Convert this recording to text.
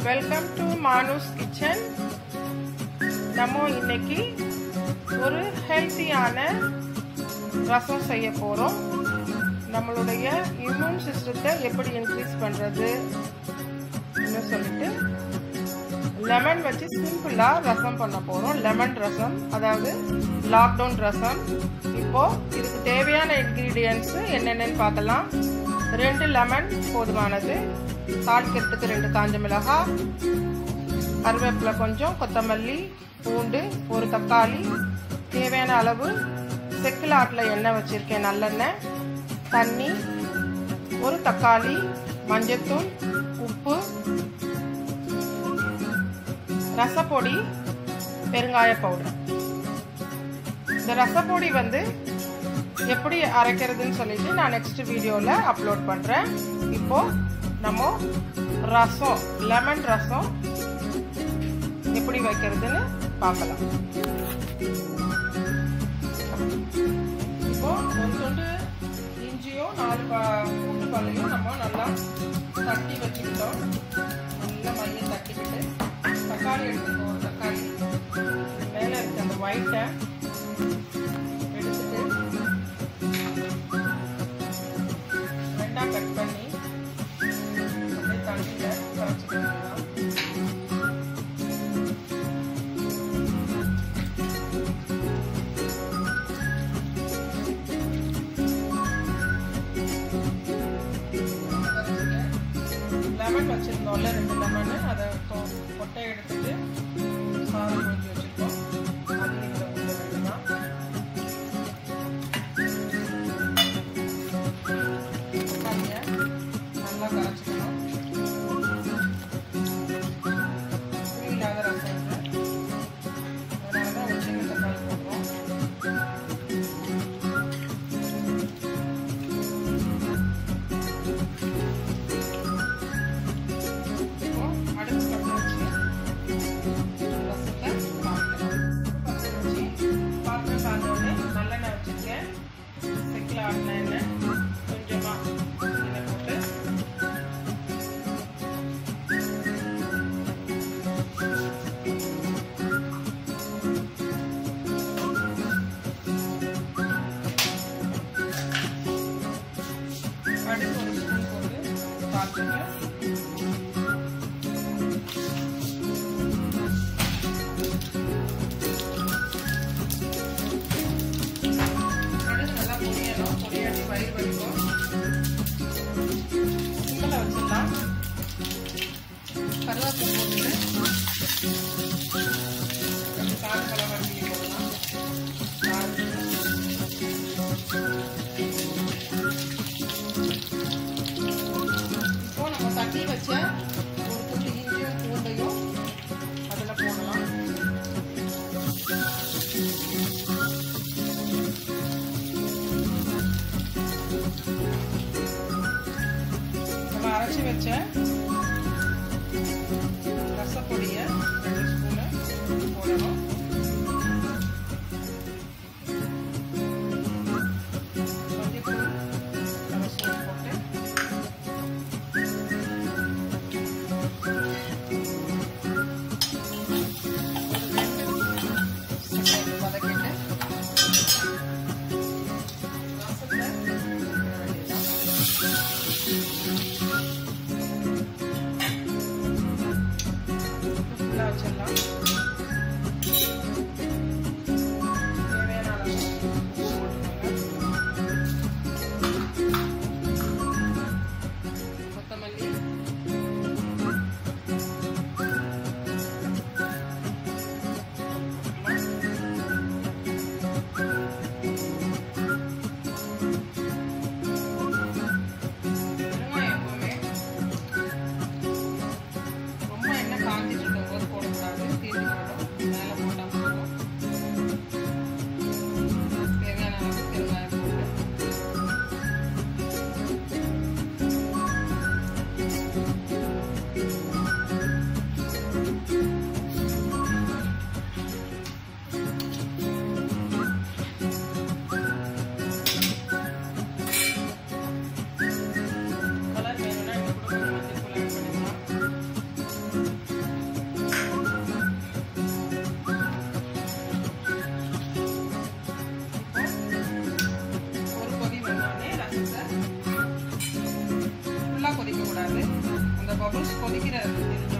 welcome to மானூஸ் kitchen நம்ம இன்னைக்கு ஒரு ஹெல்த்தியான ரசம் செய்ய போகிறோம் நம்மளுடைய இம்யூன் சிஸ்டத்தை எப்படி இன்க்ரீஸ் பண்ணுறது சொல்லிட்டு லெமன் வச்சு சிம்பிளாக ரசம் பண்ண போகிறோம் லெமன் ரசம் அதாவது லாக்டவுன் ரசம் இப்போது இதுக்கு தேவையான இன்க்ரீடியன்ஸு என்னென்னு பார்க்கலாம் ரெண்டு லெமன் போதுமானது தாளிக்கிறதுக்கு ரெண்டு காஞ்ச மிளகாய் கருவேப்பிலை கொஞ்சம் கொத்தமல்லி பூண்டு ஒரு தக்காளி தேவையான அளவு செக்கில் ஆட்டில் எண்ணெய் வச்சுருக்கேன் நல்லெண்ணெய் தண்ணி ஒரு தக்காளி மஞ்சத்தூள் உப்பு ரசப்பொடி பெருங்காய பவுடர் இந்த ரசப்பொடி வந்து எப்படி அரைக்கிறதுன்னு சொல்லிட்டு நான் நெக்ஸ்ட் வீடியோவில் அப்லோட் பண்ணுறேன் இப்போ நம்ம ரசம் லெமன் ரசம் எப்படி வைக்கிறதுன்னு பார்க்கலாம் இப்போ கொஞ்சோண்டு இஞ்சியும் நாலு பூண்டு பல்லையும் நம்ம நல்லா தட்டி வச்சுக்கிட்டோம் நல்லா மையம் தட்டிக்கிட்டு தக்காளி எடுத்துக்கோ தக்காளி மேலே இருக்க அந்த ஒயிட்டை எடுத்துட்டு ரெண்டாக கட் பண்ணி அப்படியே தண்ணியில் கரைச்சிக்கலாம் லெமன் வச்சுருந்தோம்ல ரெண்டு லெமனு அதை கொட்டை எடுத்துட்டு சாதம் ஊற்றி வச்சுருக்கோம் அதையும் இதில் ஊற்ற வேண்டியதான் தக்காளியை நல்லா கரைச்சிக்கணும் இல்லாத ரசம் இது அதனால தான் ஒரு சின்ன தக்காளி போடுறோம் அடுப்பு பற்ற வச்சு ரசத்தை காய்க்கணும் பற்ற வச்சு பாத்திரம் காஞ்சோடனே நல்லெண்ணெய் வச்சுருக்கேன் செக்கில் ஆட்டின எண்ணெய் கொஞ்சமாக எண்ணெய் போட்டு அடுப்பு ஒரு ஸ்பூன் போட்டு தாளிச்சுட்டு கடுகு நல்லா பொரியணும் பொரியாட்டி பயிர் வலிக்கும் சிம்பிளை வச்சிடலாம் கருவேப்பிலை போட்டு கொஞ்சம் கார மிளகா கிள்ளி போடலாம் இப்போ நம்ம தட்டி வச்ச ஒரு துண்டு இஞ்சியும் பூண்டையும் அதில் போடலாம் நம்ம அரைச்சி வச்ச ரசப்பொடியை ரெண்டு ஸ்பூனு போடணும் மஞ்சத்தூள் நம்ம ஸ்பூன் போட்டு வதக்கிட்டு ரசத்தை ஃபுல்லாக வச்சிடலாம் தேவையான அளவு உப்பு போட்டுக்கோங்க கொத்தமல்லி வெங்காயம் எப்பவுமே பபுள்ஸ் கொதிக்கிற